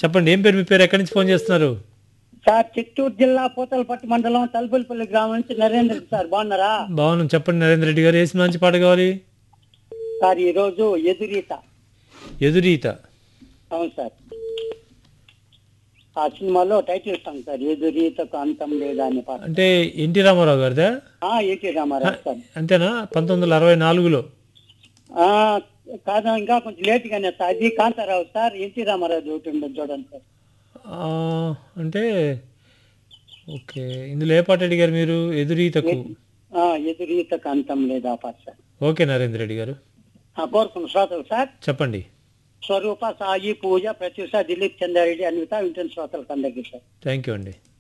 చెప్పండి ఏం పేరు మీ పేరు ఎక్కడి నుంచి ఫోన్ చేస్తున్నారు సార్ చిత్తూరు జిల్లా పూతలపట్టు మండలం తలుపులపల్లి గ్రామం నుంచి నరేంద్ర సార్ బాగున్నారా బాగున్నాం చెప్పండి నరేంద్ర రెడ్డి గారు ఏ సినిమా నుంచి పాట కావాలి సార్ ఈ రోజు ఎదురీత ఎదురీత అవును సార్ ఆ సినిమాలో టైటిల్ సాంగ్ సార్ ఎదురీతకు అంతం లేదా అనే పాట అంటే ఎన్టీ రామారావు గారిదా ఆ, ఏటీ రామారావు సార్ అంతేనా పంతొమ్మిది వందల అరవై నాలుగులో ఆ, కాదు ఇంకా కొంచెం లేట్ గానే సార్ అది కాంతారావు సార్ ఎన్టీ రామారావు ఒకటి ఉండదు చూడండి సార్ ఆ, అంటే ఓకే ఇందులో ఏ పాట అడిగారు మీరు ఎదురీతకు ఆ, ఎదురీతకు అంతం లేదా ఆ పాట సార్ ఓకే నరేంద్ర రెడ్డి గారు ఆ, కోరుకున్న శ్రోతలు సార్ చెప్పండి స్వరూప సాయి పూజ ప్రత్యూష దిలీప్ చంద్రారెడ్డి అన్విత వింటున్న శ్రోతలకు అందరికీ సార్ థ్యాంక్ యూ అండి